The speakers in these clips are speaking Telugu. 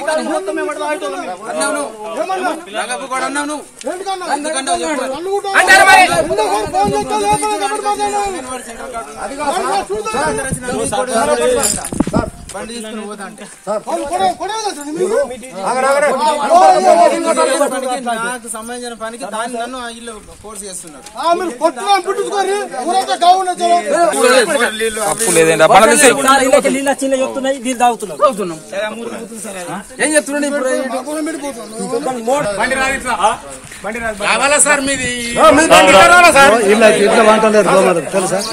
అన్నావు నువ్వు రంగపు కూడా అన్నావు నువ్వు ఎందుకన్నావు చెప్పు అంటారు మరి బండి తీసుకుని పోతా అంటే పనికి నాకు సంబంధించిన పనికి దాన్ని నన్ను ఆ ఇల్లు ఫోర్స్ చేస్తున్నారు మీరు కొట్టుగా పుట్టించుకోరి ఊరంతా కావున తప్పు లేదండి పనులు తీసేయ్. నీళ్ళు చిన్న చెప్తున్నాయి దీన్ని తాగుతున్నాం ఏం చెప్తున్నాడు ఇప్పుడు కావాలా సార్ మీది ఇలా ఇట్లా వంటలేదు గోమాత తెలుసా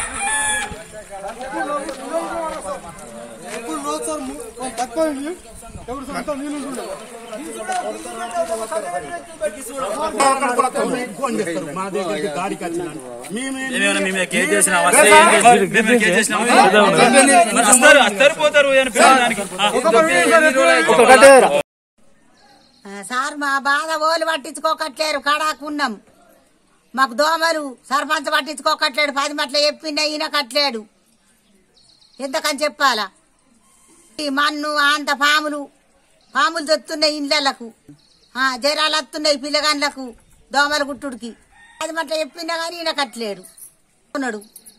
మేమేమైనా మీ మీద కేసు చేసినా వస్తే ఏం చేసి- మీ మీద కేసు చేసినా మరి వస్తారు వస్తారు పోతారు అని పిలవడానికి. ఆ. ఆ, సార్ మా బాధ ఓలు పట్టించుకోకట్లేరు కడాకున్నాం మాకు దోమలు సర్పంచ్ పట్టించుకోకట్లేడు పది మట్ల చెప్పిన ఈయన కట్లేడు ఎంతకని చెప్పాలా ఈ మన్ను అంత పాములు పాములు తెస్తున్నాయి ఇండ్లకు జరాలు వస్తున్నాయి పిల్లగాళ్ళకు దోమల గుట్టుడికి పది మట్ల చెప్పినా కానీ ఈయన కట్టలేడు ఉన్నాడు